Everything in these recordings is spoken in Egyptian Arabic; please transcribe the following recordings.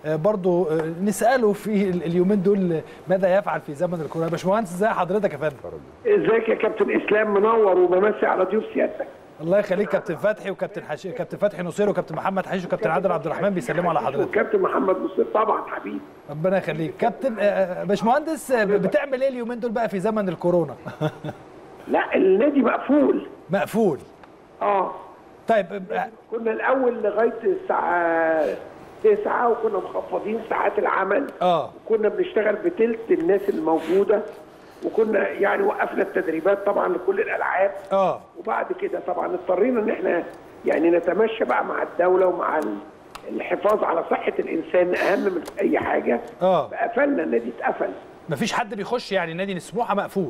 آه، برضو آه، نساله في ال- اليومين دول ماذا يفعل في زمن الكورونا باشمهندس ازي حضرتك يا فندم ازيك يا كابتن اسلام منور وبمسي على ضيوف سيادتك الله يخليك كابتن فتحي وكابتن حشي كابتن فتحي نصير وكابتن محمد حشيش وكابتن عادل عبد الرحمن بيسلموا على حضرتك وكابتن محمد مصطفى طبعا حبيبي ربنا يخليك كابتن آه، آه، باشمهندس آه، بتعمل ايه اليومين دول بقى في زمن الكورونا لا النادي مقفول مقفول اه طيب آه، كنا الاول لغايه الساعه 9 وكنا مخفضين ساعات العمل اه وكنا بنشتغل بتلت الناس الموجوده وكنا يعني وقفنا التدريبات طبعا لكل الالعاب اه وبعد كده طبعا اضطرينا ان احنا يعني نتمشى بقى مع الدوله ومع ال- الحفاظ على صحه الانسان اهم من اي حاجه اه فقفلنا النادي اتقفل مفيش حد بيخش يعني نادي سموحه مقفول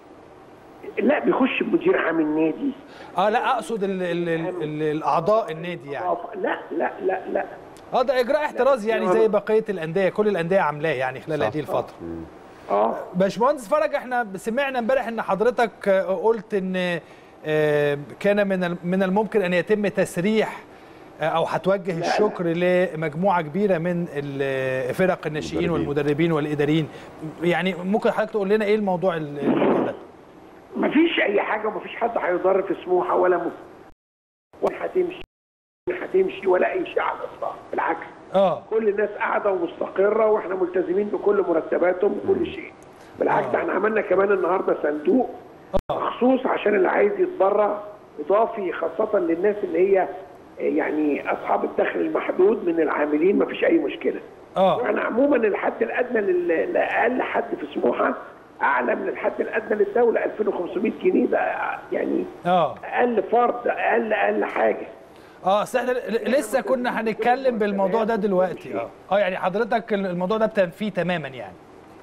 لا بيخش مدير عام النادي اه لا اقصد ال ال ال ال الاعضاء النادي يعني لا لا لا لا اه ده اجراء احترازي يعني زي بقيه الانديه كل الانديه عاملاه يعني خلال هذه الفتره اه باشمهندس فرج احنا سمعنا امبارح ان حضرتك آه، قلت ان آه، كان من ال- من الممكن ان يتم تسريح آه، او هتوجه الشكر لمجموعه كبيره من ال- فرق الناشئين والمدربين والاداريين يعني ممكن حضرتك تقول لنا ايه الموضوع ال- الموضوع ده مفيش اي حاجه ومفيش حد هيضر في سموحه ولا م... ولا هتمشي ولا هتمشي ولا اي شيء على الاطلاق بالعكس اه كل الناس قاعده ومستقره واحنا ملتزمين بكل مرتباتهم وكل شيء بالعكس آه. احنا عملنا كمان النهارده صندوق مخصوص عشان اللي عايز يتبرع اضافي خاصه للناس اللي هي يعني اصحاب الدخل المحدود من العاملين مفيش اي مشكله اه واحنا عموما الحد الادنى لل- لاقل حد في سموحه اعلى من الحد الادنى للدوله 2500 جنيه ده يعني اه اقل فرد اقل اقل حاجه اه اصل احنا ل- لسه كنا هنتكلم بالموضوع ده دلوقتي اه اه يعني حضرتك الموضوع ده بتنفيه تماما يعني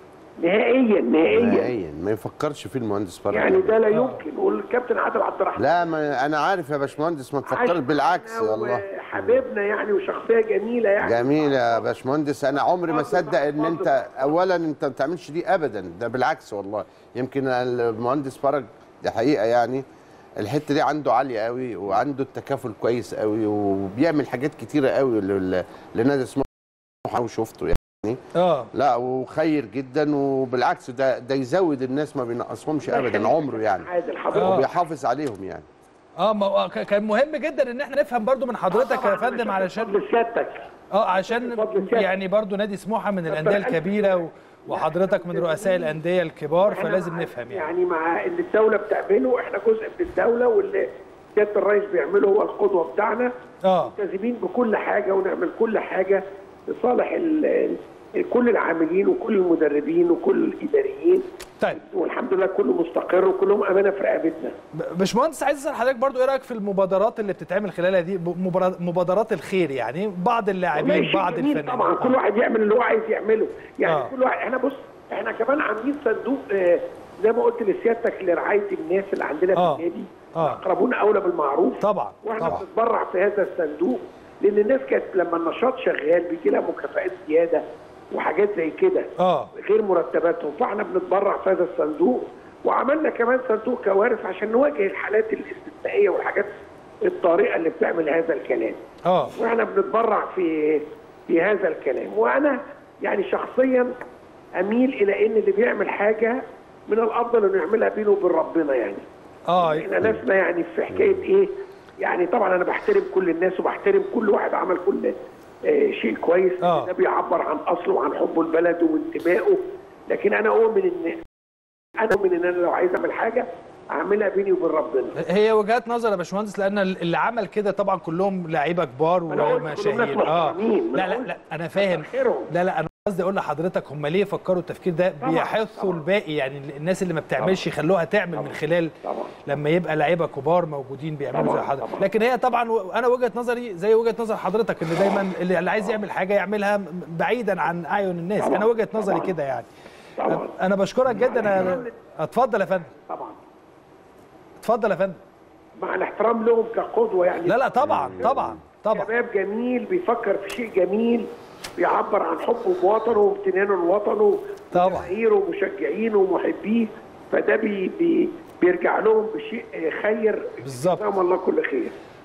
نهائيا نهائيا نهائيا ما يفكرش فيه المهندس فرج يعني ده لا يمكن والكابتن عادل عبد الرحمن لا ما انا عارف يا باشمهندس ما تفكرش بالعكس والله حبيبنا يعني وشخصيه جميله يعني جميل يا باشمهندس انا عمري ما اصدق ان انت اولا انت ما بتعملش دي ابدا ده بالعكس والله يمكن المهندس فرج دي حقيقه يعني الحته دي عنده عاليه قوي وعنده التكافل كويس قوي وبيعمل حاجات كتيره قوي لل- لنادي سموحه وشفته يعني اه لا وخير جدا وبالعكس ده ده يزود الناس ما بينقصهمش ابدا عمره يعني عادل حضرتك وبيحافظ عليهم يعني اه ما هو ك- كان مهم جدا ان احنا نفهم برضو من حضرتك يا فندم علشان فضل سيادتك اه عشان يعني برضو نادي سموحه من الانديه الكبيره و- وحضرتك من رؤساء الانديه الكبار إحنا فلازم مع- نفهم يعني يعني مع اللي الدوله بتعمله احنا جزء من الدوله واللي سياده الرئيس بيعمله هو القدوه بتاعنا اه ملتزمين بكل حاجه ونعمل كل حاجه لصالح ال- ال- كل العاملين وكل المدربين وكل الاداريين طيب والحمد لله كله مستقر وكلهم امانه في رقبتنا ب- باشمهندس عايز اسال حضرتك برضو ايه رايك في المبادرات اللي بتتعمل خلالها دي ب- مبارا- مبادرات الخير يعني بعض اللاعبين ماشي، بعض جميل الفنانين طبعا كل آه. واحد يعمل اللي هو عايز يعمله يعني آه. كل واحد احنا بص احنا كمان عاملين صندوق آه، زي ما قلت لسيادتك لرعايه الناس اللي عندنا في آه. النادي آه. اقربون اولى بالمعروف طبعا واحنا طبعا بنتبرع في هذا الصندوق لان الناس كانت لما النشاط شغال بيجي لها مكافآت زياده وحاجات زي كده اه غير مرتباتهم فاحنا بنتبرع في هذا الصندوق وعملنا كمان صندوق كوارث عشان نواجه الحالات الاستثنائيه والحاجات الطارئه اللي بتعمل هذا الكلام اه واحنا بنتبرع في في هذا الكلام وانا يعني شخصيا اميل الى ان اللي بيعمل حاجه من الافضل انه يعملها بينه وبين ربنا يعني اه احنا ناسنا يعني في حكايه ايه يعني طبعا انا بحترم كل الناس وبحترم كل واحد عمل كل آه شيء كويس آه. ده بيعبر عن اصله وعن حبه لبلده وانتمائه لكن انا اؤمن ان انا اؤمن ان انا لو عايز اعمل حاجه اعملها بيني وبين ربنا هي وجهات نظر يا باشمهندس لان اللي عمل كده طبعا كلهم لعيبه كبار أنا قلت كلهم ومشاهير ناس اه محترمين. لا أنا لا قلت لا انا فاهم خيرهم. لا لا انا قصدي اقول لحضرتك هم ليه فكروا التفكير ده طبعاً، بيحثوا طبعاً. الباقي يعني الناس اللي ما بتعملش يخلوها تعمل من خلال طبعا لما يبقى لعيبه كبار موجودين بيعملوا طبعاً، زي حضرتك طبعاً. لكن هي طبعا و- انا وجهه نظري زي وجهه نظر حضرتك ان دايما اللي اللي عايز يعمل حاجه يعملها بعيدا عن اعين الناس طبعاً، انا وجهه نظري طبعاً. كده يعني طبعا انا بشكرك جدا أنا- اتفضل يا فندم طبعا اتفضل يا فندم مع الاحترام لهم كقدوه يعني لا لا طبعا طبعا طبعا شباب جميل بيفكر في شيء جميل بيعبر عن حبه بوطنه وامتنانه لوطنه طبعاً. وجماهيره ومشجعينه ومحبيه فده بي بي بيرجع لهم بشيء خير بالظبط. جزاهم الله كل خير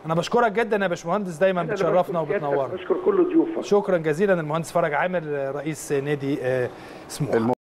انا بشكرك جدا يا باشمهندس دايما أنا بتشرفنا بشكر سيادتك، وبتنورنا بشكر كل ضيوفك شكرا جزيلا المهندس فرج عامر رئيس نادي آه، سموحه